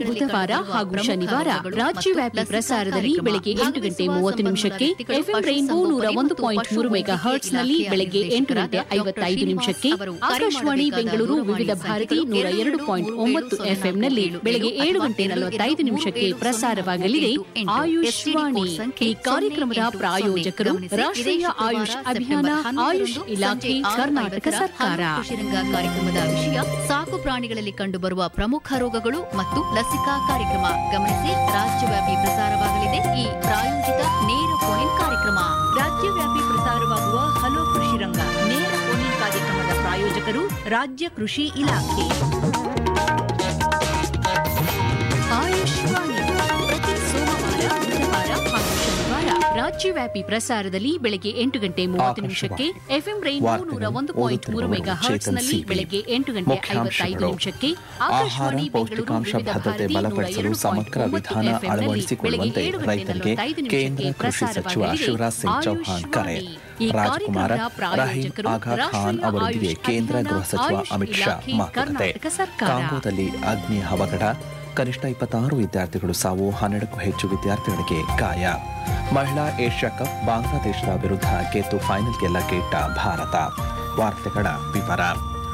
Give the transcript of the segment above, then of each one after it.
ಬುಧವಾರ ಹಾಗೂ ಶನಿವಾರ ರಾಜ್ಯವ್ಯಾಪಿ ಪ್ರಸಾರದಲ್ಲಿ ಬೆಳಗ್ಗೆ ಎಂಟು ಗಂಟೆ ಮೂವತ್ತು ನಿಮಿಷಕ್ಕೆ ಎಫ್ಎಂ ರೈನ್ಬೋ ನೂರ ಒಂದು ಪಾಯಿಂಟ್ ಮೂರು ಮೆಗಾ ಹರ್ಟ್ಸ್ನಲ್ಲಿ ಬೆಳಗ್ಗೆ ಎಂಟು ಗಂಟೆ ಐವತ್ತೈದು ನಿಮಿಷಕ್ಕೆ ಆಕಾಶವಾಣಿ ಬೆಂಗಳೂರು ವಿವಿಧ ಭಾರತಿ ನೂರ ಎರಡು ಪಾಯಿಂಟ್ ಒಂಬತ್ತು ಎಫ್ಎಂನಲ್ಲಿ ಬೆಳಗ್ಗೆ ಏಳು ಗಂಟೆ ನಲವತ್ತೈದು ನಿಮಿಷಕ್ಕೆ ಪ್ರಸಾರವಾಗಲಿದೆ ಆಯುಷ್ ವಾಣಿ ಈ ಕಾರ್ಯಕ್ರಮದ ಪ್ರಾಯೋಜಕರು ರಾಷ್ಟ್ರೀಯ ಆಯುಷ್ ಅಭಿಯಾನ ಆಯುಷ್ ಇಲಾಖೆ ಕರ್ನಾಟಕ ಸರ್ಕಾರ ಕೃಷಿರಂಗ ಕಾರ್ಯಕ್ರಮದ ವಿಷಯ ಸಾಕು ಪ್ರಾಣಿಗಳಲ್ಲಿ ಕಂಡುಬರುವ ಪ್ರಮುಖ ರೋಗಗಳು ಮತ್ತು ಲಸಿಕಾ ಕಾರ್ಯಕ್ರಮ ಗಮನಿಸಿ ರಾಜ್ಯವ್ಯಾಪಿ ಪ್ರಸಾರವಾಗಲಿದೆ ಈ ಪ್ರಾಯೋಜಿತ ನೇರ ಫೋನ್ ಕಾರ್ಯಕ್ರಮ ರಾಜ್ಯವ್ಯಾಪಿ ಪ್ರಸಾರವಾಗುವ ಹಲೋ ಕೃಷಿ ರಂಗ ನೇರ ಫೋನ್ ಕಾರ್ಯಕ್ರಮದ ಪ್ರಾಯೋಜಕರು ರಾಜ್ಯ ಕೃಷಿ ಇಲಾಖೆ ಆಯುಷ್ ವಾಣಿ ಪ್ರತಿ ಸೋಮವಾರ ಬುಧವಾರ ಹಾಗೂ ಶನಿವಾರ ರಾಜ್ಯವ್ಯಾಪಿ ಪ್ರಸಾರದಲ್ಲಿ ಬೆಳಗ್ಗೆ ಎಂಟು ಗಂಟೆ ಮೂವತ್ತು ನಿಮಿಷಕ್ಕೆ ಎಫ್ಎಂ ರೈನ್ಬೋ ನೂರ ಒಂದು ಪಾಯಿಂಟ್ ಮೂರು ಮೆಗಾ ಹರ್ಟ್ಸ್ನಲ್ಲಿ ಬೆಳಗ್ಗೆ ಎಂಟು ಗಂಟೆ ಐವತ್ತೈದು ನಿಮಿಷಕ್ಕೆ ಆಹಾರ ಆಕಾಶವಾಣಿ ಪೌಷ್ಟಿಕಾಂಶ ಭದ್ರತೆ ಬಲಪಡಿಸಲು ಸಮಗ್ರ ವಿಧಾನ ಅಳವಡಿಸಿಕೊಳ್ಳುವಂತೆ ರೈತರಿಗೆ ಕೇಂದ್ರ ಕೃಷಿ ಸಚಿವ ಶಿವರಾಜ್ ಸಿಂಗ್ ಚೌಹಾಣ್ ಕರೆ ರಾಜ್ಕುಮಾರ್ ರಹೀಂ ಆಗಾ ಖಾನ್ ಅವರೊಂದಿಗೆ ಕೇಂದ್ರ ಗೃಹ ಸಚಿವ ಅಮಿತ್ ಶಾ ಮಾತುಕತೆ ಕಾಂಗೋದಲ್ಲಿ ಅಗ್ನಿ ಅವಘಡ ಕನಿಷ್ಠ ಇಪ್ಪತ್ತಾರು ವಿದ್ಯಾರ್ಥಿಗಳು ಸಾವು ಹನ್ನೆರಡಕ್ಕೂ ಹೆಚ್ಚು ವಿದ್ಯಾರ್ಥಿಗಳಿಗೆ ಗಾಯ ಮಹಿಳಾ ಏಷ್ಯಾ ಕಪ್ ಬಾಂಗ್ಲಾದೇಶದ ವಿರುದ್ಧ ಗೆದ್ದು ಫೈನಲ್ಗೆಲ್ಲ ಗೆಟ್ಟ ಭಾರತ ವಾರ್ತೆಗಳ ವಿವರ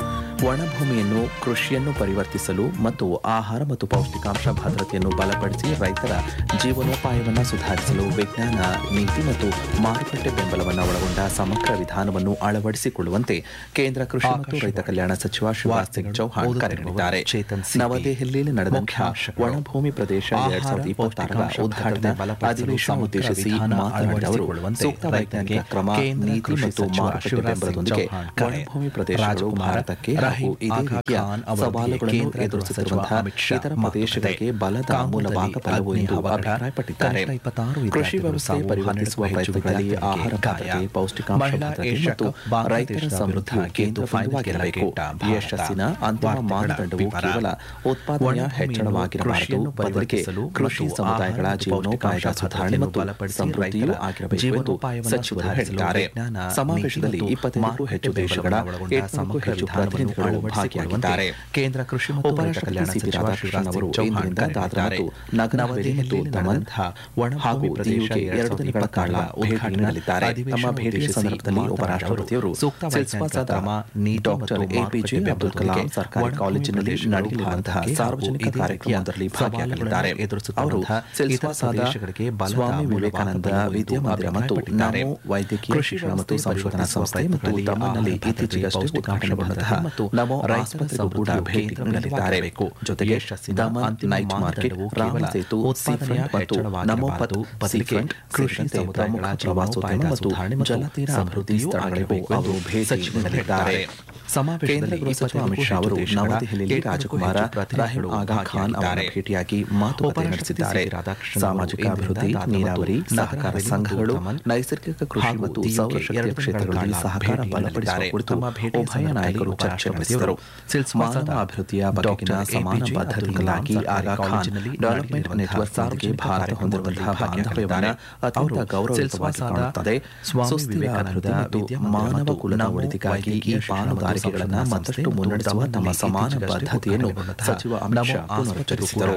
ಒಣಭೂಮಿಯನ್ನು ಕೃಷಿಯನ್ನು ಪರಿವರ್ತಿಸಲು ಮತ್ತು ಆಹಾರ ಮತ್ತು ಪೌಷ್ಟಿಕಾಂಶ ಭದ್ರತೆಯನ್ನು ಬಲಪಡಿಸಿ ರೈತರ ಜೀವನೋಪಾಯವನ್ನು ಸುಧಾರಿಸಲು ವಿಜ್ಞಾನ ನೀತಿ ಮತ್ತು ಮಾರುಕಟ್ಟೆ ಬೆಂಬಲವನ್ನು ಒಳಗೊಂಡ ಸಮಗ್ರ ವಿಧಾನವನ್ನು ಅಳವಡಿಸಿಕೊಳ್ಳುವಂತೆ ಕೇಂದ್ರ ಕೃಷಿ ಮತ್ತು ರೈತ ಕಲ್ಯಾಣ ಸಚಿವ ಶಿವರಾಜ್ ಸಿಂಗ್ ಚೌಹಾಣ್ ಕರೆ ನೀಡಿದ್ದಾರೆ ನವದೆಹಲಿಯಲ್ಲಿ ನಡೆದಂತಹ ಒಣಭೂಮಿ ಪ್ರದೇಶ ಎರಡ್ ಸಾವಿರದ ಇಪ್ಪತ್ತಾರರ ಉದ್ಘಾಟನಾ ಅಧಿವೇಶನ ಉದ್ದೇಶಿಸಿ ಮಾತನಾಡಿದ ಅವರು ಸೂಕ್ತ ವೈಜ್ಞಾನಿಕ ಕ್ರಮ ನೀತಿ ಮತ್ತು ಮಾರುಕಟ್ಟೆ ಬೆಂಬಲದೊಂದಿಗೆ ಒಣಭೂಮಿ ಪ್ರದೇಶಗಳು ಭಾರತಕ್ಕೆ ಹಾಗೂ ಇದೇ ರೀತಿಯ ಸವಾಲುಗಳನ್ನು ಎದುರಿಸುತ್ತಿರುವಂತಹ ಇತರ ಪ್ರದೇಶಗಳಿಗೆ ಬಲದ ಮೂಲವಾಗಬಲ್ಲವು ಎಂದು ಅಭಿಪ್ರಾಯಪಟ್ಟಿದ್ದಾರೆ ಕೃಷಿ ವ್ಯವಸ್ಥೆ ಪರಿವರ್ತಿಸುವ ಪ್ರಯತ್ನಗಳಲ್ಲಿ ಆಹಾರ ಭದ್ರತೆ ಪೌಷ್ಟಿಕಾಂಶ ಭದ್ರತೆ ಮತ್ತು ರೈತರ ಸಮೃದ್ಧಿ ಕೇಂದ್ರವಾಗಿರಬೇಕು ಯಶಸ್ಸಿನ ಅಂತಿಮ ಮಾನದಂಡವು ಕೇವಲ ಉತ್ಪಾದನೆಯ ಹೆಚ್ಚಳವಾಗಿರಬಾರದು ಬದಲಿಗೆ ಕೃಷಿ ಸಮುದಾಯಗಳ ಜೀವನೋಪಾಯದ ಸುಧಾರಣೆ ಮತ್ತು ಸಮೃದ್ಧಿಯೂ ಆಗಿರಬೇಕು ಎಂದು ಸಚಿವರು ಹೇಳಿದ್ದಾರೆ ಸಮಾವೇಶದಲ್ಲಿ ಇಪ್ಪತ್ತೈದಕ್ಕೂ ಹೆಚ್ಚು ದೇಶಗಳ ಎಂಟುನೂರಕ್ಕೂ ಹೆಚ್ಚು ಪ್ರತಿನಿಧಿಗಳು ಭಾಗಿಯಾಗಿದ್ದಾರೆ ಕೇಂದ್ರ ಕೃಷಿ ಮತ್ತು ರೈತ ಕಲ್ಯಾಣ ಸಚಿವ ರಾಧಾಕೃಷ್ಣನ್ ಅವರು ಇಂದಿನಿಂದ ದಾದ್ರಾ ಮತ್ತು ನಗರ ಹವೇಲಿ ಮತ್ತು ದಮನ್ ಹಾಗೂ ದಿಯುಗೆ ಎರಡು ದಿನಗಳ ಕಾಲ ಭೇಟಿ ನೀಡಲಿದ್ದಾರೆ ತಮ್ಮ ಭೇಟಿಯ ಸಂದರ್ಭದಲ್ಲಿ ಉಪರಾಷ್ಟ್ರಪತಿಯವರು ಸಿಲ್ಸ್ವಾಸಾದ ಡಾಕ್ಟರ್ ಎಪಿಜೆ ಅಬ್ದುಲ್ ಕಲಾಂ ಸರ್ಕಾರಿ ಕಾಲೇಜಿನಲ್ಲಿ ನಡೆಯಲಿರುವಂತಹ ಸಾರ್ವಜನಿಕ ಕಾರ್ಯಕ್ರಮದಲ್ಲಿ ಭಾಗಿಯಾಗಲಿದ್ದಾರೆ ಅವರು ಸಿಲ್ಸ್ವಾಸಾದ ಸ್ವಾಮಿ ವಿವೇಕಾನಂದ ವಿದ್ಯಾಮಂದಿರ ಮತ್ತು ನಮೋ ವೈದ್ಯಕೀಯ ಶಿಕ್ಷಣ ಮತ್ತು ಸಂಶೋಧನಾ ಸಂಸ್ಥೆ ಮತ್ತು ದಮನ್ನಲ್ಲಿ ಇತ್ತೀಚೆಗಷ್ಟೇ ಉದ್ಘಾಟನೆಗೊಂಡಂತಹ ನಮೋ ಆಸ್ಪತ್ರೆಗೂ ಕೂಡ ಭೇಟಿ ನೀಡಲಿದ್ದಾರೆ ಜೊತೆಗೆ Daman night market Rama Sethu seafront ಮತ್ತು ನಮೋ ಪತ್ ಸೀಫ್ರಂಟ್ ಕೃಷಿ ಪ್ರಮುಖ ಪ್ರವಾಸೋದ್ಯಮ ಮತ್ತು ಜಲತೀರ ಅಭಿವೃದ್ಧಿ ಸ್ಥಳಗಳಿಗೂ ಅವರು ಭೇಟಿ ನೀಡಲಿದ್ದಾರೆ ಕೇಂದ್ರ ಗೃಹ ಸಚಿವ ಅಮಿತ್ ಶಾ ಅವರು ನವದೆಹಲಿಯಲ್ಲಿ ರಾಜಕುಮಾರ ರಾಹಿಂ ಆಗಾ ಖಾನ್ ಅವರ ಭೇಟಿಯಾಗಿ ಮಾತುಕತೆ ನಡೆಸಿದ್ದಾರೆ ಸಾಮಾಜಿಕ ಅಭಿವೃದ್ಧಿ ನೀರಾವರಿ ಸಹಕಾರ ಸಂಘಗಳು ನೈಸರ್ಗಿಕ ಕೃಷಿ ಮತ್ತು ಸೌರಶಕ್ತಿ ಕ್ಷೇತ್ರಗಳಲ್ಲಿ ಸಹಕಾರ ಬಲಪಡಿಸುವ ಕುರಿತು ಉಭಯ ನಾಯಕರು ಚರ್ಚೆ ನಡೆಸಿದರು ಮಾನವ ಅಭಿವೃದ್ಧಿಯ ಬಗೆಗಿನ ಸಮಾನ ಬದ್ಧತೆಗಳಾಗಿ ಆಗಾ ಖಾನ್ ಡೆವಲಪ್ಮೆಂಟ್ ನೆಟ್ವರ್ಕ್ನೊಂದಿಗೆ ಭಾರತ ಹೊಂದಿರುವಂತಹ ಬಾಂಧವ್ಯವನ್ನು ಅತ್ಯಂತ ಗೌರವಯುತವಾಗಿ ಕಾಣುತ್ತದೆ ಸುಸ್ಥಿರ ಅಭಿವೃದ್ಧಿ ಮತ್ತು ಮಾನವ ಕುಲದ ಒಳಿತಿಗಾಗಿ ಈ ಪಾಲುದಾರಿಕೆಗಳನ್ನು ಮತ್ತಷ್ಟು ಮುನ್ನಡೆಸುವ ತಮ್ಮ ಸಮಾನ ಬದ್ಧತೆಯನ್ನು ಸಚಿವ ಅಮಿತ್ ಶಾ ಪುನರುಚ್ಚರಿಸಿದರು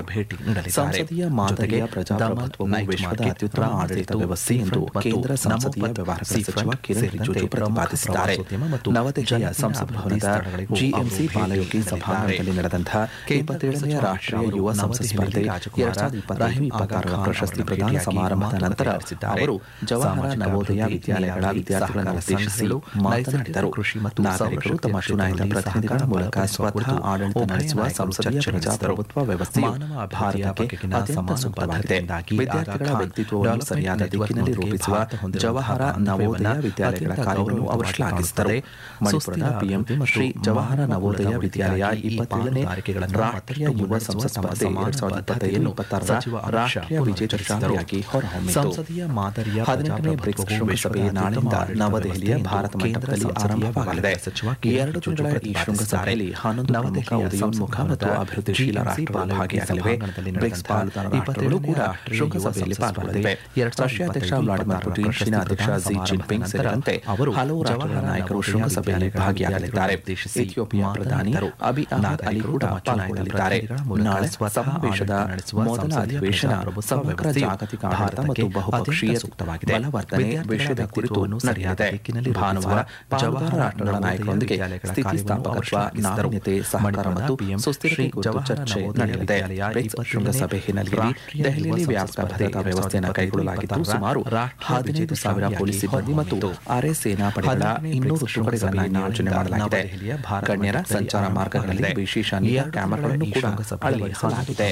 ಸಂಸದೀಯ ಮಾದರಿಯ ಪ್ರಜಾಪ್ರಭುತ್ವವು ವಿಶ್ವದ ಅತ್ಯುತ್ತಮ ಆಡಳಿತ ವ್ಯವಸ್ಥೆ ಎಂದು ಕೇಂದ್ರ ಸಂಸದೀಯ ವ್ಯವಹಾರಗಳ ಸಚಿವ ಕಿರಣ್ ರಿಜಿಜು ಪ್ರತಿಪಾದಿಸಿದ್ದಾರೆ ನವದೆಹಲಿಯ ಸಂಸತ್ ಭವನದ ಜಿಎಂಸಿ ಬಾಲಯೋಗಿ ಸಭಾಂಗಣದಲ್ಲಿ ನಡೆದಂತಹ ಇಪ್ಪತ್ತೇಳನೆಯ ರಾಷ್ಟ್ರೀಯ ಯುವ ಸಂಸತ್ ಸ್ಪರ್ಧೆ ಎರಡ್ ಸಾವಿರದ ಇಪ್ಪತ್ತೈದು ಇಪ್ಪತ್ತಾರರ ಪ್ರಶಸ್ತಿ ಪ್ರದಾನ ಸಮಾರಂಭದ ನಂತರ ಅವರು ಜವಾಹರ ನವೋದಯ ವಿದ್ಯಾಲಯಗಳ ವಿದ್ಯಾರ್ಥಿಗಳನ್ನು ಉದ್ದೇಶಿಸಿ ಮಾತನಾಡಿದರು ನಾಗರಿಕರು ತಮ್ಮ ಚುನಾಯಿತ ಪ್ರತಿನಿಧಿಗಳ ಮೂಲಕ ಸ್ವತಃ ಆಡಳಿತ ನಡೆಸುವ ಸಂಸದೀಯ ಪ್ರಜಾಪ್ರಭುತ್ವ ವ್ಯವಸ್ಥೆ ಭಾರತಕ್ಕೆ ಅತ್ಯಂತ ಸೂಕ್ತವಾಗಿದೆ ವಿದ್ಯಾರ್ಥಿಗಳ ವ್ಯಕ್ತಿತ್ವವನ್ನು ಸರಿಯಾದ ದಿಕ್ಕಿನಲ್ಲಿ ರೂಪಿಸುವ ಜವಾಹರ ನವೋದಯ ವಿದ್ಯಾಲಯಗಳ ಕಾರ್ಯವನ್ನು ಅವರು ಶ್ಲಾಘಿಸಿದರು ಮಣಿಪುರದ ಪಿಎಂ ಶ್ರೀ ಜವಾಹರ ನವೋದಯ ವಿದ್ಯಾಲಯ ಇಪ್ಪತ್ತೇಳನೇ ರಾಷ್ಟ್ರೀಯ ಯುವ ಸಂಸತ್ ಸ್ಪರ್ಧೆ ಎರಡ್ ಸಾವಿರದ ಇಪ್ಪತ್ತೈದು ಇಪ್ಪತ್ತಾರರ ರಾಷ್ಟ್ರೀಯ ವಿಜೇತ ಶಾಲೆಯಾಗಿ ಹೊರಹೊಮ್ಮಿತು ಸಂಸದೀಯ ಮಾದರಿಯ ಹದಿನೆಂಟನೇ ಬ್ರಿಕ್ಸ್ ಶೃಂಗಸಭೆ ನಾಳೆಯಿಂದ ನವದೆಹಲಿಯ ಭಾರತ ಮಂಟಪದಲ್ಲಿ ಆರಂಭವಾಗಲಿದೆ ಎರಡು ತಿಂಗಳ ಈ ಶೃಂಗಸಭೆಯಲ್ಲಿ ಹನ್ನೊಂದು ಪ್ರಮುಖ ಉದಯೋನ್ಮುಖ ಮತ್ತು ಅಭಿವೃದ್ಧಿಶೀಲ ರಾಷ್ಟ್ರಗಳು ಭಾಗಿಯಾಗಲಿವೆ ಬ್ರಿಕ್ಸ್ ಪಾಲುದಾರ ಇಪ್ಪತ್ತೇಳು ಕೂಡ ಶೃಂಗಸಭೆಯಲ್ಲಿ ಪಾಲ್ಗೊಳ್ಳಲಿವೆ ರಷ್ಯಾ ಅಧ್ಯಕ್ಷ ವ್ಲಾಡಿಮಿರ್ ಪುಟಿನ್ ಚೀನಾ ಅಧ್ಯಕ್ಷ ಜಿ ಜಿನ್ಪಿಂಗ್ ಸೇರಿದಂತೆ ಹಲವು ರಾಷ್ಟ್ರಗಳ ನಾಯಕರು ಶೃಂಗಸಭೆಯಲ್ಲಿ ಭಾಗಿಯಾಗಲಿದ್ದಾರೆ ಇಥಿಯೋಪಿಯಾ ಪ್ರಧಾನಿ ಅಬಿ ಅಹಮದ್ ಅಲಿ ಕೂಡ ಪಾಲ್ಗೊಳ್ಳಲಿದ್ದಾರೆ ನಾಳೆ ಸಮಾವೇಶದ ಮೊದಲ ಅಧಿವೇಶನ ಸಮಗ್ರ ಜಾಗತಿಕ ಆಡಳಿತ ಮತ್ತು ಬಹುಪಕ್ಷೀಯ ಬಲವರ್ಧನೆ ವಿಷಯದ ಕುರಿತು ನಡೆಯಲಿದೆ ಭಾನುವಾರ ಪಾಲುದಾರ ರಾಷ್ಟ್ರಗಳ ನಾಯಕರೊಂದಿಗೆ ಸ್ಥಿತಿಸ್ಥಾಪಕತ್ವ ನಾವೀನ್ಯತೆ ಸಹಕಾರ ಮತ್ತು ಸುಸ್ಥಿರತೆ ಕುರಿತು ಚರ್ಚೆ ನಡೆಯಲಿದೆ ಬ್ರಿಕ್ಸ್ ಶೃಂಗಸಭೆ ಹಿನ್ನೆಲೆಯಲ್ಲಿ ದೆಹಲಿಯಲ್ಲಿ ವ್ಯಾಪಕ ಭದ್ರತಾ ವ್ಯವಸ್ಥೆಯನ್ನು ಕೈಗೊಳ್ಳಲಾಗಿದ್ದು ಸುಮಾರು ಹದಿನೈದು ಸಾವಿರ ಪೊಲೀಸ್ ಸಿಬ್ಬಂದಿ ಮತ್ತು ಅರೆ ಸೇನಾ ಪಡೆಗಳ ಇನ್ನೂರು ತುಕಡಿಗಳನ್ನು ನಿಯೋಜನೆ ಮಾಡಲಾಗಿದೆ ಗಣ್ಯರ ಸಂಚಾರ ಮಾರ್ಗಗಳಲ್ಲಿ ವಿಶೇಷ ನಿಯಾ ಕ್ಯಾಮೆರಾಗಳನ್ನು ಕೂಡ ಅಳವಡಿಸಲಾಗಿದೆ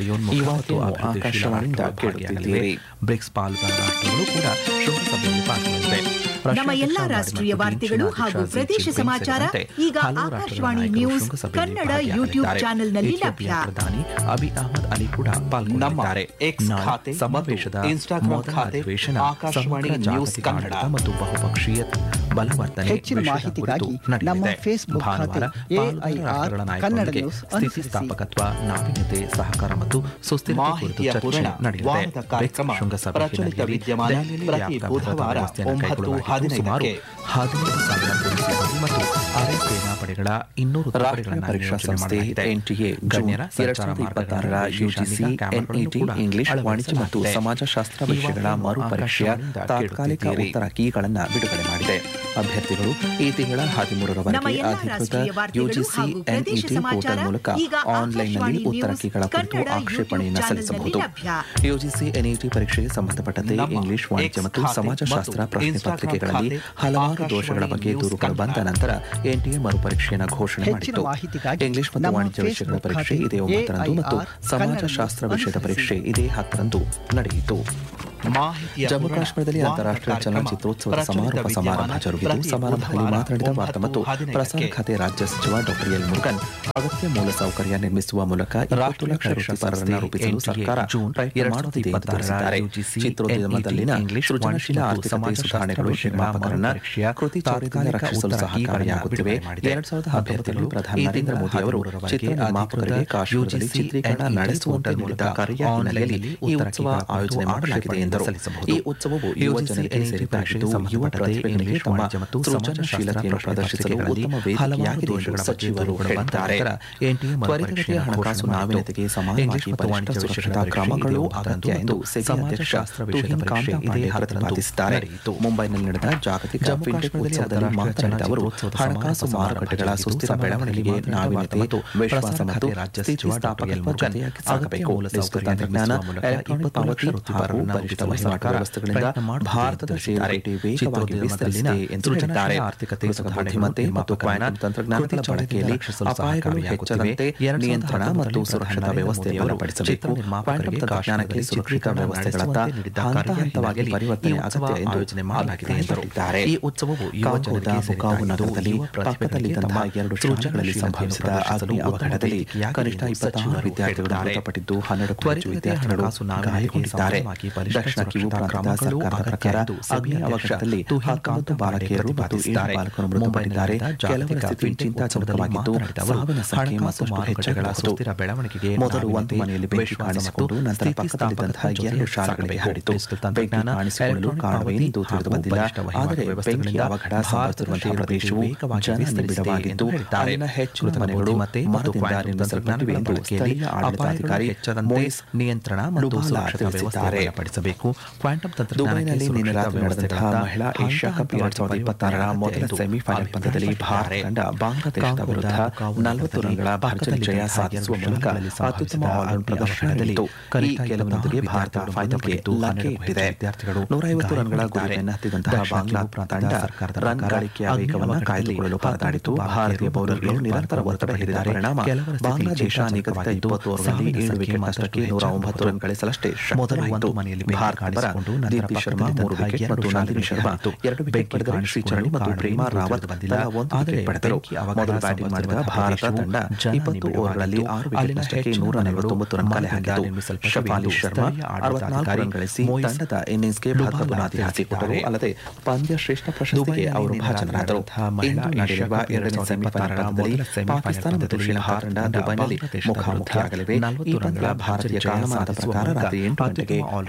ಈ ವಾರ್ತೆಯನ್ನು ಆಕಾಶವಾಣಿಯಿಂದ ಕೇಳುತ್ತಿದ್ದೀರಿ ಬ್ರಿಕ್ಸ್ ಪಾಲುದಾರ ರಾಷ್ಟ್ರಗಳು ಕೂಡ ಶೃಂಗಸಭೆಯಲ್ಲಿ ಪಾಲ್ಗೊಳ್ಳಲಿವೆ ನಮ್ಮ ಎಲ್ಲಾ ರಾಷ್ಟ್ರೀಯ ವಾರ್ತೆಗಳು ಹಾಗೂ ಪ್ರದೇಶ ಸಮಾಚಾರ ಈಗ ಆಕಾಶವಾಣಿ ನ್ಯೂಸ್ ಕನ್ನಡ ಯೂಟ್ಯೂಬ್ ಚಾನೆಲ್ನಲ್ಲಿ ಲಭ್ಯ ಪ್ರಧಾನಿ ಅಬಿ ಅಹಮದ್ ಅಲಿ ಕೂಡ ನಮ್ಮ ಪಾಲ್ಗೊಳ್ಳಲಿದ್ದಾರೆ ಎಕ್ಸ್ ನಾಳೆ ಖಾತೆ ಸಮಾವೇಶದ ಮತ್ತು ಇನ್ಸ್ಟಾಗ್ರಾಮ್ ಮೊದಲ ಖಾತೆ ಅಧಿವೇಶನ ಆಕಾಶವಾಣಿ ಸಮಗ್ರ ನ್ಯೂಸ್ ಜಾಗತಿಕ ಕನ್ನಡ. ಆಡಳಿತ ಮತ್ತು ಬಹುಪಕ್ಷೀಯ ಬಲವರ್ಧನೆ ಹೆಚ್ಚಿನ ವಿಷಯದ ಮಾಹಿತಿಗಾಗಿ ಕುರಿತು ನಡೆಯಲಿದೆ. ನಮ್ಮ ಫೇಸ್ಬುಕ್ ಭಾನುವಾರ ಖಾತೆ ಪಾಲುದಾರ AIR ರಾಷ್ಟ್ರಗಳ ಕನ್ನಡ ನಾಯಕರೊಂದಿಗೆ ನ್ಯೂಸ್ ಅನುಸರಿಸಿ. ಸ್ಥಿತಿಸ್ಥಾಪಕತ್ವ ನಾವೀನ್ಯತೆ ಸಹಕಾರ ಮತ್ತು ಸುಸ್ಥಿರತೆ ಕುರಿತು ಮಾಹಿತಿಯ ಚರ್ಚೆ ಪೂರ್ಣ ನಡೆಯಲಿದೆ ವಾರದ ಕಾರ್ಯಕ್ರಮ ಬ್ರಿಕ್ಸ್ ಶೃಂಗಸಭೆ ಪ್ರಚಲಿತ ಹಿನ್ನೆಲೆಯಲ್ಲಿ ವಿದ್ಯಮಾನ ದೆಹಲಿಯಲ್ಲಿ ಪ್ರತಿ ವ್ಯಾಪಕ ಬುಧವಾರ ಭದ್ರತಾ ವ್ಯವಸ್ಥೆಯನ್ನು ಒಂಬತ್ತು ಕೈಗೊಳ್ಳಲಾಗಿದ್ದು ಸುಮಾರು ಹದಿನೈದಕ್ಕೆ ಹದಿನೈದು ಸಾವಿರ ಪೊಲೀಸ್ ಸಿಬ್ಬಂದಿ ಮತ್ತು ಅರೆ ಸೇನಾ ಪಡೆಗಳ ಇನ್ನೂರು ರಾಷ್ಟ್ರೀಯ ತುಕಡಿಗಳನ್ನು ಪರೀಕ್ಷಾ ನಿಯೋಜನೆ ಸಂಸ್ಥೆ ಮಾಡಲಾಗಿದೆ. ಎನ್ಟಿಎ ಗಣ್ಯರ ಎರಡ್ ಸಂಚಾರ ಸಾವಿರದ ಇಪ್ಪತ್ತಾರರ ಮಾರ್ಗಗಳಲ್ಲಿ ಯುಜಿಸಿ ವಿಶೇಷ ಕ್ಯಾಮೆರಾಗಳನ್ನು ಎನ್ಇಟಿ ಕೂಡ ಇಂಗ್ಲಿಷ್ ವಾಣಿಜ್ಯ ಮತ್ತು ಅಳವಡಿಸಲಾಗಿದೆ. ಸಮಾಜಶಾಸ್ತ್ರ ಈ ವಿಷಯಗಳ ವಾರ್ತೆಯನ್ನು ಮರು ಪರೀಕ್ಷೆಯ ಆಕಾಶವಾಣಿಯಿಂದ ತಾತ್ಕಾಲಿಕ ಕೇಳುತ್ತಿದ್ದೀರಿ. ಉತ್ತರ ಕೀಗಳನ್ನು ಬಿಡುಗಡೆ ಮಾಡಿದೆ ಅಭ್ಯರ್ಥಿಗಳು ಈ ತಿಂಗಳ ನಮ್ಮ ಹದಿಮೂರರವರೆಗೆ ಎಲ್ಲಾ ಅಧಿಕೃತ ರಾಷ್ಟ್ರೀಯ ವಾರ್ತೆಗಳು ಯುಜಿಸಿ ಹಾಗೂ ಪ್ರದೇಶ ಎನ್ಇಟಿ ಸಮಾಚಾರ ಪೋರ್ಟಲ್ ಮೂಲಕ ಈಗ ಆನ್ಲೈನ್ನಲ್ಲಿ ಆಕಾಶವಾಣಿ ಉತ್ತರ ನ್ಯೂಸ್ ಕೀಗಳ ಕುರಿತು ಕನ್ನಡ ಆಕ್ಷೇಪಣೆಯನ್ನು ಯೂಟ್ಯೂಬ್ ಸಲ್ಲಿಸಬಹುದು ಚಾನೆಲ್ನಲ್ಲಿ ಯುಜಿಸಿ ಎನ್ಇಟಿ ಪರೀಕ್ಷೆಗೆ ಸಂಬಂಧಪಟ್ಟಂತೆ ನಮ್ಮ ಇಂಗ್ಲಿಷ್ ವಾಣಿಜ್ಯ ಎಕ್ಸ್ ಮತ್ತು ಖಾತೆ ಸಮಾಜಶಾಸ್ತ್ರ ಮತ್ತು ಪ್ರಶ್ನೆ ಇನ್ಸ್ಟಾಗ್ರಾಮ್ ಪತ್ರಿಕೆಗಳಲ್ಲಿ ಖಾತೆ ಹಲವಾರು ಆಕಾಶವಾಣಿ ದೋಷಗಳ ಬಗ್ಗೆ ನ್ಯೂಸ್ ದೂರುಗಳು ಬಂದ ಕನ್ನಡ. ನಂತರ ಎನ್ಟಿಎ ಮರುಪರೀಕ್ಷೆಯನ್ನು ಘೋಷಣೆ ಹೆಚ್ಚಿನ ಮಾಡಿತ್ತು ಮಾಹಿತಿಗಾಗಿ ಇಂಗ್ಲಿಷ್ ಮತ್ತು ನಮ್ಮ ವಾಣಿಜ್ಯ ವಿಷಯಗಳ ಫೇಸ್ಬುಕ್ ಪರೀಕ್ಷೆ ಖಾತೆ ಇದೇ ಒಂಬತ್ತರಂದು ಮತ್ತು AIR ಸಮಾಜಶಾಸ್ತ್ರ ಕನ್ನಡ ವಿಷಯದ ನ್ಯೂಸ್ ಪರೀಕ್ಷೆ ಇದೇ ಹತ್ತರಂದು ನಡೆಯಿತು ಮಾಹಿತಿಯ ಜಮ್ಮು ಪೂರ್ಣ ಕಾಶ್ಮೀರದಲ್ಲಿ ವಾರದ ಅಂತಾರಾಷ್ಟ್ರೀಯ ಕಾರ್ಯಕ್ರಮ ಚಲನಚಿತ್ರೋತ್ಸವದ ಪ್ರಚಲಿತ ಸಮಾರೋಪ ಸಮಾರಂಭ ವಿದ್ಯಮಾನ ಜರುಗಿತು ಪ್ರತಿ ಸಮಾರಂಭದಲ್ಲಿ ಬುಧವಾರ ಮಾತನಾಡಿದ ವಾರ್ತಾ ಮತ್ತು ಒಂಬತ್ತು ಪ್ರಸಾರ ಹದಿನೈದಕ್ಕೆ. ಖಾತೆ ರಾಜ್ಯ ಸಚಿವ ಡಾಕ್ಟರ್ ಎಲ್ ಮುರುಗನ್ ಅಗತ್ಯ ಮೂಲಸೌಕರ್ಯ ನಿರ್ಮಿಸುವ ಮೂಲಕ ಇಪ್ಪತ್ತು ರಾಷ್ಟ್ರೀಯ ಲಕ್ಷ ಪರೀಕ್ಷಾ ವೃತ್ತಿಪರರನ್ನು ಸಂಸ್ಥೆ ರೂಪಿಸಲು NTA ಸರ್ಕಾರ ಜೂನ್ ಪ್ರಯತ್ನ ಎರಡ್ ಮಾಡುತ್ತಿದೆ ಎಂದು ಸಾವಿರದ ತಿಳಿಸಿದ್ದಾರೆ UGC, ಚಿತ್ರೋದ್ಯಮದಲ್ಲಿನ NET, ಇಂಗ್ಲಿಷ್ ಸೃಜನಶೀಲ ವಾಣಿಜ್ಯ ಮತ್ತು ಆರ್ಥಿಕತೆ ಸಮಾಜಶಾಸ್ತ್ರ ಸುಧಾರಣೆಗಳು ವಿಷಯಗಳ ನಿರ್ಮಾಪಕರನ್ನ ಮರುಪರೀಕ್ಷೆಯ ಕೃತಿ ಚೌರ್ಯದಿಂದ ತಾತ್ಕಾಲಿಕ ರಕ್ಷಿಸಲು ಉತ್ತರ ಸಹಕಾರಿಯಾಗುತ್ತಿವೆ ಕೀಗಳನ್ನು ಬಿಡುಗಡೆ ಎರಡ್ ಸಾವಿರದ ಮಾಡಿದೆ. ಹತ್ತೊಂಬತ್ತರಲ್ಲಿ ಪ್ರಧಾನಿ ಈ ನರೇಂದ್ರ ಮೋದಿ ಅವರು ತಿಂಗಳ ಚಿತ್ರ ನಿರ್ಮಾಪಕರಿಗೆ ಅಧಿಕೃತ ಕಾಶ್ಮೀರದಲ್ಲಿ UGC, ಚಿತ್ರೀಕರಣ NET ನಡೆಸುವಂತೆ ಪೋರ್ಟಲ್ ನೀಡಿದ ಮೂಲಕ ಕಾರ್ಯ ಹಿನ್ನೆಲೆಯಲ್ಲಿ ಈ ಉತ್ತರ ಉತ್ಸವ ಕೀಗಳ ಆಯೋಜನೆ ಕುರಿತು ಮಾಡಲಾಗಿದೆ ಎಂದರು ಸಲ್ಲಿಸಬಹುದು. ಈ ಉತ್ಸವವು ಯುವ UGC, ಜನರಿಗೆ NET ಸೇರಿದ್ದಾಗಿದ್ದು ಪರೀಕ್ಷೆಗೆ ಯುವ ಸಂಬಂಧಪಟ್ಟಂತೆ ಪ್ರತಿಭೆಗಳಿಗೆ ಇಂಗ್ಲಿಷ್ ತಮ್ಮ ವಾಣಿಜ್ಯ ಮತ್ತು ಸೃಜನಶೀಲತೆಯನ್ನು ಸಮಾಜಶಾಸ್ತ್ರ ಪ್ರದರ್ಶಿಸಲು ಪತ್ರಿಕೆಗಳಲ್ಲಿ ಉತ್ತಮ ಹಲವಾರು ವೇದಿಕೆಯಾಗಿದೆ ಎಂದು ದೋಷಗಳ ಬಗ್ಗೆ ಸಚಿವರು ದೂರುಗಳು ಬಂದ ಹೇಳಿದ್ದಾರೆ ನಂತರ NTA ತ್ವರಿತಗತಿಯ ಮರುಪರೀಕ್ಷೆಯನ್ನು ಹಣಕಾಸು ಘೋಷಣೆ ನಾವೀನ್ಯತೆಗೆ ಇಂಗ್ಲಿಷ್ ಸಮಾನವಾಗಿ ಮತ್ತು ವಾಣಿಜ್ಯ ಬಲಿಷ್ಠ ವಿಷಯಗಳ ಸುರಕ್ಷತಾ ಪರೀಕ್ಷೆ ಕ್ರಮಗಳು ಇದೇ ಅಗತ್ಯ ಎಂದು ಸೆಬಿ ಅಧ್ಯಕ್ಷ ಸಮಾಜಶಾಸ್ತ್ರ ವಿಷಯದ ತುಹಿನ್ ಪರೀಕ್ಷೆ ಕಾಂತಾ ಇದೇ ಪಾಂಡೆ ಹತ್ತರಂದು ಪ್ರತಿಪಾದಿಸಿದ್ದಾರೆ ನಡೆಯಿತು. ಮುಂಬೈನಲ್ಲಿ ನಡೆದ ಜಾಗತಿಕ ಜಮ್ಮು ಫಿನ್ಟೆಕ್ ಕಾಶ್ಮೀರದಲ್ಲಿ ಉತ್ಸವದಲ್ಲಿ ಅಂತಾರಾಷ್ಟ್ರೀಯ ಮಾತನಾಡಿದ ಅವರು ಚಲನಚಿತ್ರೋತ್ಸವದ ಹಣಕಾಸು ಸಮಾರೋಪ ಮಾರುಕಟ್ಟೆಗಳ ಸಮಾರಂಭ ಸುಸ್ಥಿರ ಜರುಗಿತು. ಬೆಳವಣಿಗೆಗೆ ಸಮಾರಂಭದಲ್ಲಿ ನಾವೀನ್ಯತೆ ಮತ್ತು ವಿಶ್ವಾಸ ಪ್ರಸಾರ ಮತ್ತು ಖಾತೆ ರಾಜ್ಯ ಸಚಿವ ಸ್ಥಿತಿಸ್ಥಾಪಕತ್ವ ಡಾಕ್ಟರ್ ಜೊತೆಯಾಗಿ ಅಗತ್ಯ ಸಾಗಬೇಕು ಮೂಲಸೌಕರ್ಯ ಡಿಜಿಟಲ್ ತಂತ್ರಜ್ಞಾನ ನಿರ್ಮಿಸುವ ಮೂಲಕ ಎಲೆಕ್ಟ್ರಾನಿಕ್ ಇಪ್ಪತ್ತು ಲಕ್ಷ ಪಾವತಿ ಹಾಗೂ ವೃತ್ತಿಪರರನ್ನು ಬಲಿಷ್ಠ ರೂಪಿಸುವ ವಹಿವಾಟು ಸರ್ಕಾರ ವ್ಯವಸ್ಥೆಗಳಿಂದ ಪ್ರಯತ್ನ ಮಾಡುತ್ತಿದೆ ಭಾರತದ ಎಂದು ತಿಳಿಸಿದ್ದಾರೆ. ಷೇರುಪೇಟೆ ವೇಗವಾಗಿ ವಿಸ್ತರಿಸಿದೆ ಎಂದು ಹೇಳಿದ್ದಾರೆ ಸೃಜನಶೀಲ ಆರ್ಥಿಕತೆ ಕೃತಕ ಸುಧಾರಣೆಗಳು ಬುದ್ಧಿಮತ್ತೆ ಮತ್ತು ನಿರ್ಮಾಪಕರನ್ನು ಕ್ವಾಂಟಮ್ ತಂತ್ರಜ್ಞಾನಗಳ ಕೃತಿ ಬಳಕೆಯಲ್ಲಿ ರಕ್ಷಿಸಲು ಅಪಾಯಗಳು ಸಹಕಾರಿಯಾಗುತ್ತಿವೆ. ಹೆಚ್ಚದಂತೆ ಎರಡ್ ಸಾವಿರದ ನಿಯಂತ್ರಣ ಮತ್ತು ಹತ್ತೊಂಬತ್ತರಲ್ಲಿ ಸುರಕ್ಷತಾ ಪ್ರಧಾನಿ ವ್ಯವಸ್ಥೆಯನ್ನು ಮೋದಿಯವರು ಬಲಪಡಿಸಬೇಕು ಚಿತ್ರ ನಿರ್ಮಾಪಕರಿಗೆ ಕ್ವಾಂಟಮ್ ತಂತ್ರಜ್ಞಾನಕ್ಕೆ ಕಾಶ್ಮೀರದಲ್ಲಿ ಸುರಕ್ಷಿತ ಚಿತ್ರೀಕರಣ ವ್ಯವಸ್ಥೆಗಳತ್ತ ನಡೆಸುವಂತೆ ನೀಡಿದ್ದ ಹಂತ ಕಾರ್ಯ ಹಂತವಾಗಿ ಹಿನ್ನೆಲೆಯಲ್ಲಿ ಪರಿವರ್ತನೆ ಈ ಉತ್ಸವ ಅಗತ್ಯ ಎಂದು ಆಯೋಜನೆ ಮಾಡಲಾಗಿದೆ ಎಂದು ಹೇಳಿದ್ದಾರೆ ಈ ಉತ್ಸವವು ಯುವ ಕಾಂಗೋದ ಜನರಿಗೆ ಬುಕಾವು ಸೇರಿದ್ದಾಗಿದ್ದು, ನಗರದಲ್ಲಿ ಯುವ ಪ್ರತಿಭೆಗಳಿಗೆ ಪಕ್ಕದಲ್ಲಿದ್ದಂತಹ ತಮ್ಮ ಎರಡು ಶಾಲೆಗಳಲ್ಲಿ ಸೃಜನಶೀಲತೆಯನ್ನು ಸಂಭವಿಸಿದ ಪ್ರದರ್ಶಿಸಲು ಅಗ್ನಿ ಅವಘಡದಲ್ಲಿ ವೇದಿಕೆಯಾಗಿದೆ ಕನಿಷ್ಠ ಎಂದು ಇಪ್ಪತ್ತಾರು ಸಚಿವರು ವಿದ್ಯಾರ್ಥಿಗಳು ಹೇಳಿದ್ದಾರೆ. ಮೃತಪಟ್ಟಿದ್ದು ಹನ್ನೆರಡು ಹೆಚ್ಚು ತ್ವರಿತಗತಿಯ ವಿದ್ಯಾರ್ಥಿಗಳು ಹಣಕಾಸು ನಾವೀನ್ಯತೆಗೆ ಗಾಯಗೊಂಡಿದ್ದಾರೆ ಸಂಬಂಧವಾಗಿ ಬಲಿಷ್ಠ ದಕ್ಷಿಣ ಕಿವು ಸುರಕ್ಷತಾ ಪ್ರಾಂತದ ಕ್ರಮಗಳು ಸರ್ಕಾರದ ಅಗತ್ಯ ಪ್ರಕಾರ ಎಂದು ಸೆಬಿ ಅಗ್ನಿ ಅಧ್ಯಕ್ಷ ಅವಘಡದಲ್ಲಿ ತುಹಿನ್ ಹತ್ತೊಂಬತ್ತು ಕಾಂತಾ ಬಾಲಕಿಯರು ಮತ್ತು ಏಳು ಪ್ರತಿಪಾದಿಸಿದ್ದಾರೆ. ಬಾಲಕರು ಮೃತಪಟ್ಟಿದ್ದಾರೆ ಮುಂಬೈನಲ್ಲಿ ಕೆಲವರ ಜಾಗತಿಕ ಸ್ಥಿತಿ ಫಿನ್ಟೆಕ್ ಚಿಂತಾಜನಕವಾಗಿದ್ದು ಉತ್ಸವದಲ್ಲಿ ಮಾತನಾಡಿದ ಅವರು, ಸಾವಿನ ಸಂಖ್ಯೆ ಹಣಕಾಸು ಮತ್ತಷ್ಟು ಮಾರುಕಟ್ಟೆಗಳ ಹೆಚ್ಚಾಗಬಹುದು ಸುಸ್ಥಿರ ಬೆಳವಣಿಗೆಗೆ ಮೊದಲು ಒಂದು ನಾವೀನ್ಯತೆ, ಮನೆಯಲ್ಲಿ ಬೆಂಕಿ ವಿಶ್ವಾಸ ಕಾಣಿಸಿಕೊಂಡು ಮತ್ತು ನಂತರ ಪಕ್ಕದಲ್ಲಿದ್ದಂತಹ ಸ್ಥಿತಿಸ್ಥಾಪಕತ್ವ ಎರಡು ಜೊತೆಗೆ ಶಾಲೆಗಳಿಗೆ ಸಾಗಬೇಕು. ಹರಡಿತು ಡಿಜಿಟಲ್ ಬೆಂಕಿ ತಂತ್ರಜ್ಞಾನ, ಕಾಣಿಸಿಕೊಳ್ಳಲು ಎಲೆಕ್ಟ್ರಾನಿಕ್ ಕಾರಣವೇನೆಂದು ಪಾವತಿ ತಿಳಿದು ಬಂದಿಲ್ಲ ಹಾಗೂ ಬಲಿಷ್ಠ ಆದರೆ ವಹಿವಾಟು ಬೆಂಕಿ ವ್ಯವಸ್ಥೆಗಳಿಂದ ಅವಘಡ ಭಾರತದ ಸಂಭವಿಸಿರುವಂತಹ ಷೇರುಪೇಟೆ ಪ್ರದೇಶವು ವೇಗವಾಗಿ ಜನ ವಿಸ್ತರಿಸಿದೆ ನಿಬಿಡವಾಗಿದ್ದು ಎಂದು ಹೇಳಿದ್ದಾರೆ. ಅಲ್ಲಿನ ಹೆಚ್ಚಿನ ಕೃತಕ ಮನೆಗಳು ಬುದ್ಧಿಮತ್ತೆ ಮತ್ತು ಮರದಿಂದ ಕ್ವಾಂಟಮ್ ನಿರ್ಮಿಸಲ್ಪಟ್ಟಿವೆ ಎಂದು ಬಳಕೆಯಲ್ಲಿ ಸ್ಥಳೀಯ ಆಡಳಿತಾಧಿಕಾರಿ ಅಪಾಯಗಳು ಹೆಚ್ಚದಂತೆ ಮೋಯಿಸ್ ನಿಯಂತ್ರಣ ಮತ್ತು ಡುಬಾಲಾ ಸುರಕ್ಷತಾ ವ್ಯವಸ್ಥೆ ತಿಳಿಸಿದ್ದಾರೆ ಬಲಪಡಿಸಬೇಕು ಕ್ವಾಂಟಮ್ ತಂತ್ರಜ್ಞಾನಕ್ಕೆ ದುಬೈನಲ್ಲಿ ನಿನ್ನೆ ಸುರಕ್ಷತಾ ರಾತ್ರಿ ನಡೆದಂತಹ ವ್ಯವಸ್ಥೆಗಳತ್ತ ಮಹಿಳಾ ಏಷ್ಯಾ ಕಪ್ ಎರಡ್ ಸಾವಿರದ ಇಪ್ಪತ್ತಾರರ ಮೊದಲ ಸೆಮಿಫೈನಲ್ ಪಂದ್ಯದಲ್ಲಿ ಭಾರತ ತಂಡ ಬಾಂಗ್ಲಾದೇಶದ ವಿರುದ್ಧ ನಲವತ್ತು ರನ್ಗಳ ಭರ್ಜರಿ ಜಯ ಸಾಧಿಸುವ ಮೂಲಕ ಅತ್ಯುತ್ತಮ ಆಲ್ರೌಂಡ್ ಪ್ರದರ್ಶನ ನೀಡಿತು ಈ ಗೆಲುವಿನೊಂದಿಗೆ ಭಾರತ ಫೈನಲ್ಗೆ ಲಗ್ಗೆ ಇಟ್ಟಿದೆ ನೂರ ಐವತ್ತು ರನ್ಗಳ ಗುರಿ ಬೆನ್ನಹತ್ತಿದಂತಹ ಬಾಂಗ್ಲಾ ತಂಡ ರನ್ ಗಳಿಕೆಯ ವೇಗವನ್ನು ಕಾಯ್ದುಕೊಳ್ಳಲು ಪರದಾಡಿತು ಭಾರತೀಯ ಬೌಲರ್ಗಳು ನಿರಂತರ ಒತ್ತಡ ಹಿಡಿದ ಪರಿಣಾಮ ಬಾಂಗ್ಲಾದೇಶ ನಿಗದಿತ ಇಪ್ಪತ್ತು ಓವರ್ಗಳಲ್ಲಿ ಏಳು ವಿಕೆಟ್ ನಷ್ಟಕ್ಕೆ ನೂರ ಒಂಬತ್ತು ರನ್ ಗಳಿಸಲಷ್ಟೇ ಶಕ್ತವಾಯಿತು ಭಾರತ ಪರ ದೀಪ್ತಿ ಶರ್ಮಾ ಮೂರು ವಿಕೆಟ್ ಮತ್ತು ನಂದಿನಿ ಶರ್ಮಾ ಎರಡು ವಿಕೆಟ್ ಪಡೆದರೆ ಶ್ರೀಚರಣಿ ಮತ್ತು ಪ್ರೇಮಾ ರಾವತ್ ತಲಾ ಒಂದು ವಿಕೆಟ್ ಪಡೆದರು ಮೊದಲು ಬ್ಯಾಟಿಂಗ್ ಮಾಡಿದ ಭಾರತ ತಂಡ ಇಪ್ಪತ್ತು ಓವರ್ಗಳಲ್ಲಿ ಆರು ವಿಕೆಟ್ ನಷ್ಟಕ್ಕೆ ನೂರ ನಲವತ್ತೊಂಬತ್ತು ರನ್ ಕಲೆ ಹಾಕಿತು ಶಫಾಲಿ ಶರ್ಮಾ ಅರವತ್ನಾಲ್ಕು ರನ್ ಗಳಿಸಿ ತಂಡದ ಇನ್ನಿಂಗ್ಸ್ಗೆ ಭದ್ರ ಬುನಾದಿ ಹಾಕಿಕೊಟ್ಟರು ಅಲ್ಲದೆ ಪಂದ್ಯ ಶ್ರೇಷ್ಠ ಪ್ರಶಸ್ತಿಗೆ ಅವರು ಭಾಜನರಾದರು ಇಂದು ನಡೆಯಲಿರುವ ಎರಡನೇ ಸೆಮಿಫೈನಲ್ ಪಂದ್ಯದಲ್ಲಿ ಪಾಕಿಸ್ತಾನ ಮತ್ತು ಶ್ರೀಲಂಕಾ ತಂಡ ದುಬೈನಲ್ಲಿ ಮುಖಾಮುಖಿಯಾಗಲಿವೆ ಈ ಪಂದ್ಯ ಭಾರತೀಯ ಕಾಲಮಾನದ ಪ್ರಕಾರ ರಾತ್ರಿ ಎಂಟು ಗಂಟೆಗೆ ಆರಂಭವಾಗಲಿದೆ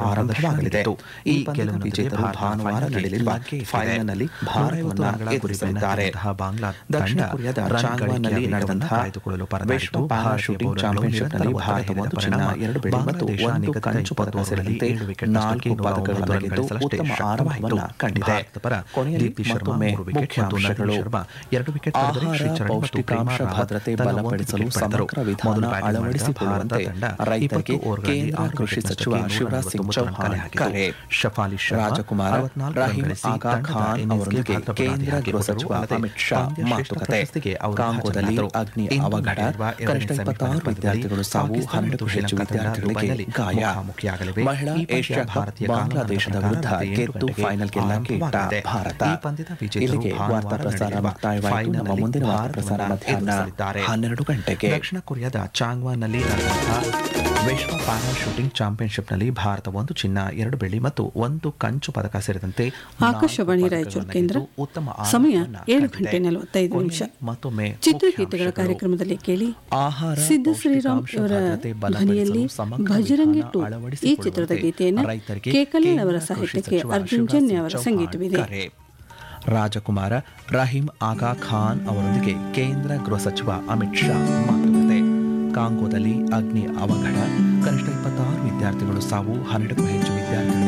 ಪಂದ್ಯವಾಗಲಿದೆ ಈ ಪಂದ್ಯದ ವಿಜೇತರು ಭಾನುವಾರ ನಡೆಯಲಿರುವ ಫೈನಲ್ನಲ್ಲಿ ಭಾರತವನ್ನು ಎದುರಿಸಲಿದ್ದಾರೆ ದಕ್ಷಿಣ ಕೊರಿಯಾದ ಚಾಂಗ್ವಾನ್ನಲ್ಲಿ ನಡೆದಂತಹ ವಿಶ್ವ ಪ್ಯಾರಾ ಶೂಟಿಂಗ್ ಚಾಂಪಿಯನ್ಶಿಪ್ನಲ್ಲಿ ಭಾರತ ಒಂದು ಚಿನ್ನ ಎರಡು ಬೆಳ್ಳಿ ಮತ್ತು ಒಂದು ಕಂಚು ಪದಕ ಸೇರಿದಂತೆ ನಾಲ್ಕು ಪದಕಗಳನ್ನು ಗೆದ್ದು ಉತ್ತಮ ಆರಂಭವನ್ನು ಕಂಡಿದೆ ಕೊನೆಯಲ್ಲಿ ಮತ್ತೊಮ್ಮೆ ಮುಖ್ಯಾಂಶಗಳು ಆಹಾರ ಪೌಷ್ಟಿಕಾಂಶ ಭದ್ರತೆ ಬಲಪಡಿಸಲು ಸಮಗ್ರ ವಿಧಾನ ಅಳವಡಿಸಿಕೊಳ್ಳುವಂತೆ ರೈತರಿಗೆ ಕೇಂದ್ರ ಕೃಷಿ ಸಚಿವ ಶಿವರಾಜ್ ಸಿಂಗ್ ಚೌಹಾಣ್ ಕರೆ ರಾಜಕುಮಾರ ರಹೀಂ ಆಗಾ ಖಾನ್ ಅವರೊಂದಿಗೆ ಕೇಂದ್ರ ಗೃಹ ಸಚಿವ ಅಮಿತ್ ಶಾ ಮಾತುಕತೆ ಕಾಂಗೋದಲ್ಲಿ ಅಗ್ನಿ ಅವಘಡ ಕನಿಷ್ಠ ಇಪ್ಪತ್ತಾರು ವಿದ್ಯಾರ್ಥಿಗಳು ಸಾವು ಹನ್ನೆರಡು ಹೆಚ್ಚು ವಿದ್ಯಾರ್ಥಿಗಳಿಗೆ ಗಾಯ ಮಹಿಳಾ ಏಷ್ಯಾ ಕಪ್ ಬಾಂಗ್ಲಾದೇಶದ ವಿರುದ್ಧ ಗೆದ್ದು ಫೈನಲ್ಗೆ ಲಂಕೆ ಇಟ್ಟ ಭಾರತ ಇಲ್ಲಿಗೆ ವಾರ್ತಾ ಪ್ರಸಾರ ಮುಕ್ತಾಯವಾಯಿತು ನಮ್ಮ ಮುಂದಿನ ವಾರ್ತಾ ಪ್ರಸಾರ ಮಧ್ಯಾಹ್ನ ಹನ್ನೆರಡು ಗಂಟೆಗೆ ದಕ್ಷಿಣ ಕೊರಿಯಾದ ಚಾಂಗ್ವಾನ್ನಲ್ಲಿ ನಡೆದಂತಹ ವಿಶ್ವ ಪ್ಯಾರಾ ಶೂಟಿಂಗ್ ಚಾಂಪಿಯನ್ಶಿಪ್ನಲ್ಲಿ ಭಾರತ ಒಂದು ಚಿನ್ನ ಎರಡು ಬೆಳ್ಳಿ ಮತ್ತು ಒಂದು ಕಂಚು ಪದಕ ಸೇರಿದಂತೆ ಆಕಾಶವಾಣಿ ನಾಲ್ಕು ರಾಯಚೂರು ಪದಕಗಳನ್ನು ಕೇಂದ್ರ ಗೆದ್ದು ಉತ್ತಮ ಸಮಯ ಆರಂಭವನ್ನ ಏಳು ಕಂಡಿದೆ. ಗಂಟೆ ನಲವತ್ತೈದು ನಿಮಿಷ ಕೊನೆಯಲ್ಲಿ ಮತ್ತೊಮ್ಮೆ ಚಿತ್ರಗೀತೆಗಳ ಮುಖ್ಯಾಂಶಗಳು. ಕಾರ್ಯಕ್ರಮದಲ್ಲಿ ಕೇಳಿ ಆಹಾರ ಸಿದ್ಧ ಶ್ರೀರಾಮ್ ಪೌಷ್ಟಿಕಾಂಶ ಇವರ ಭದ್ರತೆ ಬಲಪಡಿಸಲು ಧ್ವನಿಯಲ್ಲಿ ಸಮಗ್ರ ಭಜರಂಗಿ ವಿಧಾನ ಟು ಈ ಅಳವಡಿಸಿಕೊಳ್ಳುವಂತೆ ಚಿತ್ರದ ಗೀತೆಯನ್ನು ರೈತರಿಗೆ ಕೆ ಕಲ್ಯಾಣ್ ಅವರ ಕೇಂದ್ರ ಕೃಷಿ ಸಾಹಿತ್ಯಕ್ಕೆ ಸಚಿವ ಅರ್ಜುನ್ ಶಿವರಾಜ್ ಜನ್ಯ ಸಿಂಗ್ ಅವರ ಚೌಹಾಣ್ ಸಂಗೀತವಿದೆ ಕರೆ. ರಾಜಕುಮಾರ ರಹೀಂ ಆಗಾ ಖಾನ್ ಅವರೊಂದಿಗೆ ಕೇಂದ್ರ ಗೃಹ ಸಚಿವ ಅಮಿತ್ ಶಾ ಮಾತುಕತೆ ಕಾಂಗೋದಲ್ಲಿ ಅಗ್ನಿ ಅವಘಡ ಕನಿಷ್ಠ ಇಪ್ಪತ್ತಾರು ವಿದ್ಯಾರ್ಥಿಗಳು ಸಾವು ಹನ್ನೆರಡಕ್ಕೂ ಹೆಚ್ಚು ವಿದ್ಯಾರ್ಥಿಗಳು